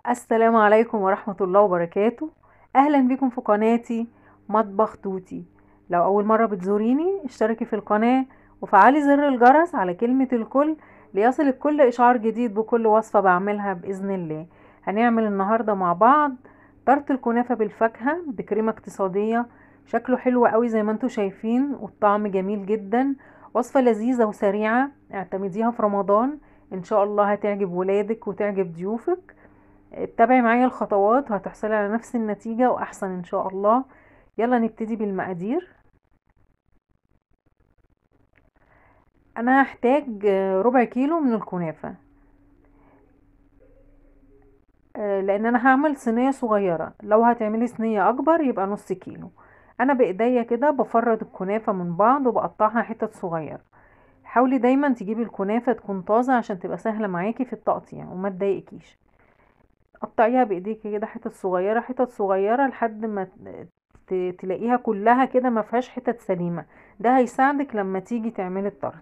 السلام عليكم ورحمة الله وبركاته أهلا بكم في قناتي مطبخ توتي لو أول مرة بتزوريني اشتركي في القناة وفعلي زر الجرس على كلمة الكل ليصلك كل إشعار جديد بكل وصفة بعملها بإذن الله هنعمل النهاردة مع بعض طرط الكنافة بالفاكهة بكريمة اقتصادية شكله حلو قوي زي ما انتوا شايفين والطعم جميل جدا وصفة لذيذة وسريعة اعتمديها في رمضان ان شاء الله هتعجب ولادك وتعجب ضيوفك اتبعي معايا الخطوات وهتحصلي على نفس النتيجة واحسن ان شاء الله يلا نبتدي بالمقادير انا هحتاج ربع كيلو من الكنافة لان انا هعمل صينية صغيرة لو هتعملي صينية اكبر يبقى نص كيلو انا بايديا كده بفرد الكنافة من بعض وبقطعها حتت صغيرة حاولي دايما تجيبي الكنافة تكون طازة عشان تبقى سهلة معاكي في التقطيع وما تضايقكيش قطعيها بايديكي كده حتت صغيرة حتت صغيرة لحد ما تلاقيها كلها كده ما فيهاش حتت سليمة ده هيساعدك لما تيجي تعملي الطرد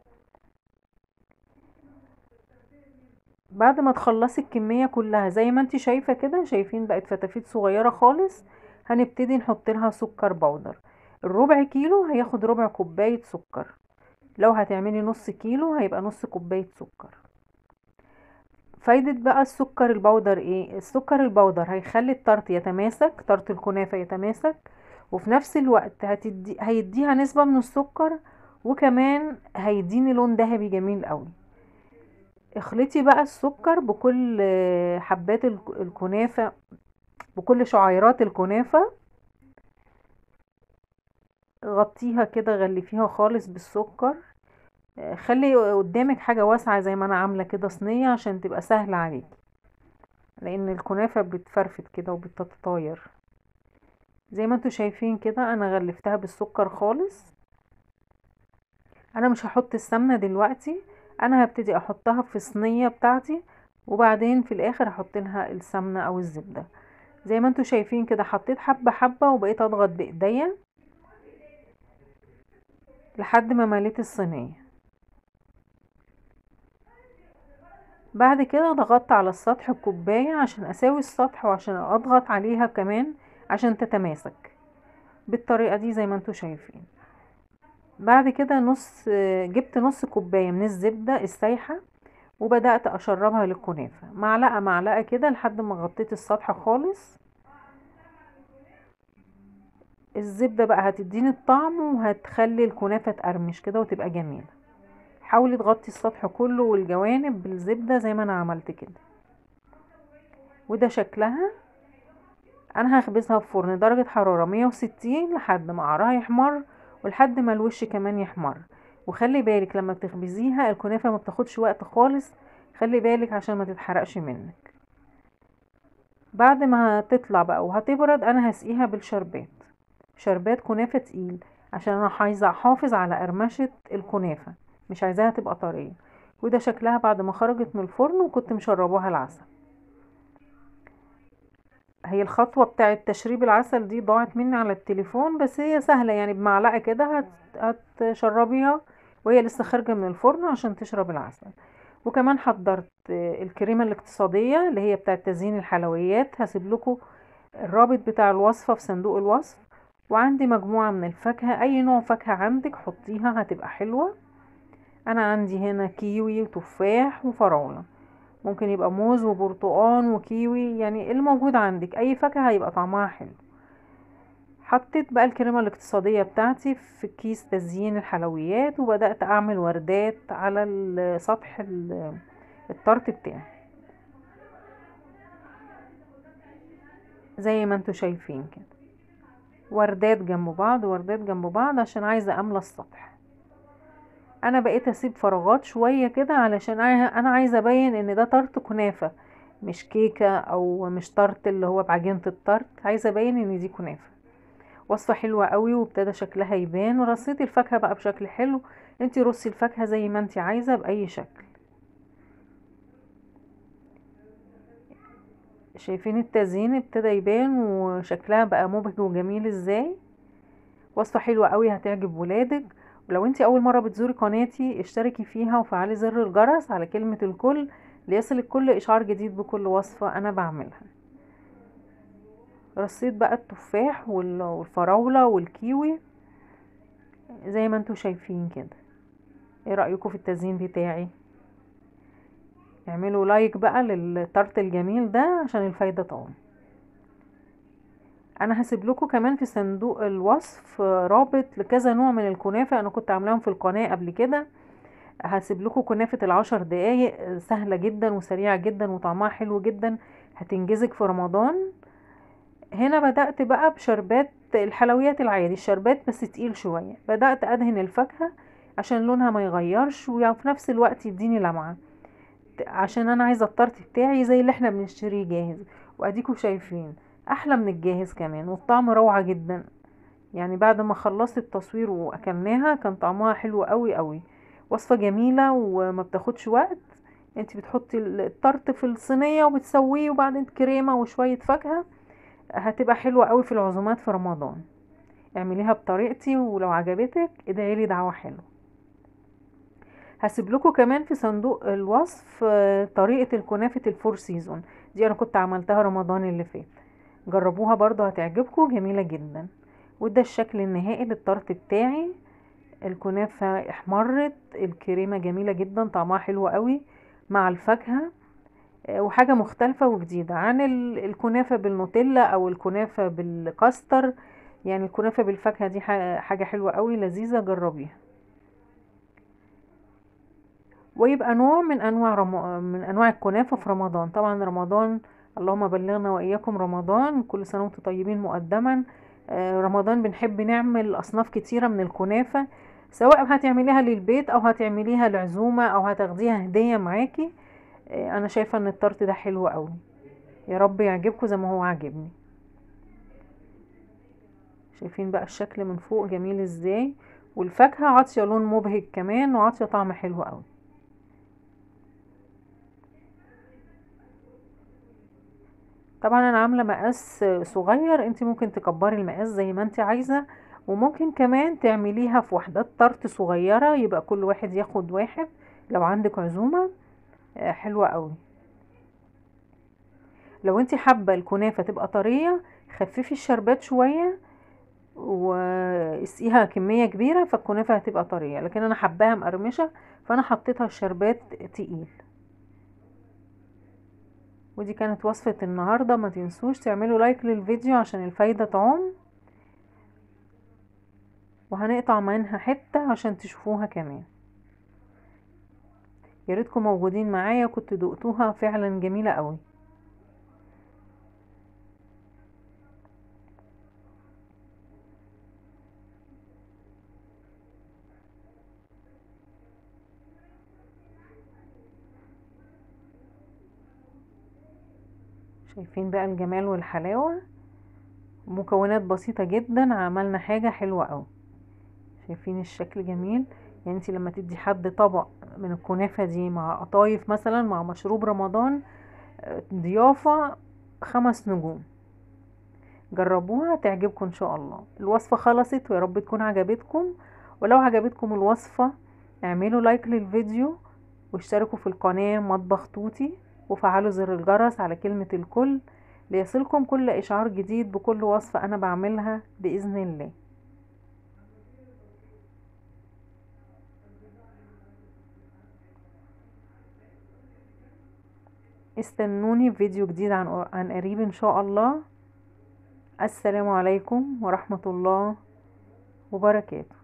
بعد ما تخلصي الكمية كلها زي ما انت شايفة كده شايفين بقت فتافيت صغيرة خالص هنبتدي نحط لها سكر بودر الربع كيلو هياخد ربع كوباية سكر لو هتعملي نص كيلو هيبقى نص كوباية سكر فايدة بقى السكر البودر ايه السكر البودر هيخلي الطرط يتماسك طرط الكنافة يتماسك وفي نفس الوقت هتدي هيديها نسبة من السكر وكمان هيديني لون ذهبي جميل قوي اخلطي بقى السكر بكل حبات الكنافة بكل شعيرات الكنافة غطيها كده غلفيها خالص بالسكر خلي قدامك حاجة واسعة زي ما انا عاملة كده صينية عشان تبقى سهلة عليكي لان الكنافة بتفرفت كده وبتتطاير زي ما انتوا شايفين كده انا غلفتها بالسكر خالص انا مش هحط السمنة دلوقتي انا هبتدي احطها في الصينية بتاعتي وبعدين في الاخر هحط لها السمنة او الزبدة زي ما انتوا شايفين كده حطيت حبة حبة وبقيت اضغط بايديا لحد ما مليت الصينية بعد كده ضغطت على السطح الكوباية عشان اساوي السطح وعشان اضغط عليها كمان عشان تتماسك بالطريقة دي زي ما انتوا شايفين بعد كده نص جبت نص كوباية من الزبدة السايحة وبدأت أشربها للكنافة معلقة معلقة كده لحد ما غطيت السطح خالص الزبدة بقى هتديني الطعم وهتخلي الكنافة تقرمش كده وتبقى جميلة حاولي تغطي السطح كله والجوانب بالزبدة زي ما انا عملت كده وده شكلها انا هخبزها في فرن درجة حرارة مية وستين لحد ما قعرها يحمر ولحد ما الوش كمان يحمر وخلي بالك لما بتخبزيها الكنافة ما بتاخدش وقت خالص خلي بالك عشان ما تتحرقش منك بعد ما تطلع بقى وهتبرد انا هسقيها بالشربات شربات كنافة تقيل عشان انا عايزة احافظ على قرمشة الكنافة مش عايزاها تبقى طرية وده شكلها بعد ما خرجت من الفرن وكنت مشربوها العسل هي الخطوة بتاعة تشريب العسل دي ضاعت مني على التليفون بس هي سهلة يعني بمعلقة كده هتشربيها وهي لسه خارجة من الفرن عشان تشرب العسل وكمان حضرت الكريمة الاقتصادية اللي هي بتاعة تزيين الحلويات هسيب لكم الرابط بتاع الوصفة في صندوق الوصف وعندي مجموعة من الفاكهة اي نوع فاكهة عندك حطيها هتبقى حلوة انا عندي هنا كيوي وتفاح وفراولة ممكن يبقى موز وبرتقان وكيوي يعني الموجود عندك اي فاكهة هيبقى طعمها حلو حطيت بقى الكريمة الاقتصادية بتاعتي في كيس تزيين الحلويات وبدأت اعمل وردات على سطح الطرط بتاعي زي ما انتوا شايفين كده وردات جنب بعض وردات جنب بعض عشان عايزة املى السطح انا بقيت اسيب فراغات شوية كده علشان انا عايزة ابين ان ده طرط كنافة مش كيكة او مش طرط اللي هو بعجينة الطرط عايزة ابين ان دي كنافة وصفة حلوة قوي وابتدى شكلها يبان ورصيت الفاكهة بقى بشكل حلو انتي رصي الفاكهة زي ما انتي عايزة باي شكل شايفين التزيين ابتدى يبان وشكلها بقى مبهج وجميل ازاي وصفة حلوة قوي هتعجب ولادك ولو انتي اول مرة بتزوري قناتي اشتركي فيها وفعلي زر الجرس على كلمة الكل ليصلك كل اشعار جديد بكل وصفة انا بعملها رصيت بقى التفاح والفراولة والكيوي زي ما انتوا شايفين كده ايه رأيكم في التزيين بتاعي اعملوا لايك بقى للطرط الجميل ده عشان الفايدة طبعا انا هسيب لكم كمان في صندوق الوصف رابط لكذا نوع من الكنافة انا كنت عاملاهم في القناة قبل كده هسيب لكم كنافة العشر دقايق سهلة جدا وسريعة جدا وطعمها حلو جدا هتنجزك في رمضان هنا بدأت بقى بشربات الحلويات العادي الشربات بس تقيل شوية بدأت أدهن الفاكهة عشان لونها ما يغيرش وفي نفس الوقت يديني لمعة عشان انا عايزة الطرت بتاعي زي اللي احنا بنشتريه جاهز واديكم شايفين احلى من الجاهز كمان والطعم روعة جدا يعني بعد ما خلصت التصوير واكلناها كان طعمها حلو قوي قوي وصفة جميلة وما بتاخدش وقت انت بتحطي الطرت في الصينية وبتسويه وبعدين كريمة وشوية فاكهة هتبقى حلوة قوي في العزومات في رمضان اعمليها بطريقتي ولو عجبتك ادعيلي دعوة حلوة هسيب لكم كمان في صندوق الوصف طريقة الكنافة الفور سيزون دي انا كنت عملتها رمضان اللي فات جربوها برضو هتعجبكم جميلة جدا وده الشكل النهائي للطرت بتاعي الكنافة احمرت الكريمة جميلة جدا طعمها حلو قوي مع الفاكهة وحاجة مختلفة وجديدة عن الكنافة بالنوتيلا او الكنافة بالكاستر يعني الكنافة بالفاكهة دي حاجة حلوة قوي لذيذة جربيها ويبقى نوع من انواع رم... من انواع الكنافه في رمضان طبعا رمضان اللهم بلغنا واياكم رمضان كل سنه وانتم طيبين مقدما آه رمضان بنحب نعمل اصناف كتيره من الكنافه سواء هتعمليها للبيت او هتعمليها لعزومه او هتاخديها هديه معاكي آه انا شايفه ان الطرت ده حلو قوي يا رب يعجبكم زي ما هو عاجبني شايفين بقى الشكل من فوق جميل ازاي والفاكهه عاطيه لون مبهج كمان وعاطيه طعم حلو قوي طبعا انا عامله مقاس صغير انت ممكن تكبري المقاس زي ما انت عايزه وممكن كمان تعمليها في وحدات طرت صغيره يبقى كل واحد ياخد واحد لو عندك عزومه حلوه قوي لو انت حابه الكنافه تبقى طريه خففي الشربات شويه واسقيها كميه كبيره فالكنافه هتبقى طريه لكن انا حباها مقرمشه فانا حطيتها الشربات تقيل ودي كانت وصفة النهاردة ما تنسوش تعملوا لايك للفيديو عشان الفايدة تعم وهنقطع منها حتة عشان تشوفوها كمان ياريتكم موجودين معايا كنت دقتوها فعلا جميلة قوي شايفين بقى الجمال والحلاوة مكونات بسيطة جدا عملنا حاجة حلوة اوي شايفين الشكل جميل يعني انت لما تدي حد طبق من الكنافة دي مع قطايف مثلا مع مشروب رمضان ضيافة خمس نجوم جربوها تعجبكم ان شاء الله الوصفة خلصت ويا رب تكون عجبتكم ولو عجبتكم الوصفة اعملوا لايك للفيديو واشتركوا في القناة مطبخ توتي وفعلوا زر الجرس على كلمة الكل ليصلكم كل إشعار جديد بكل وصفة أنا بعملها بإذن الله استنوني في فيديو جديد عن عن قريب ان شاء الله السلام عليكم ورحمة الله وبركاته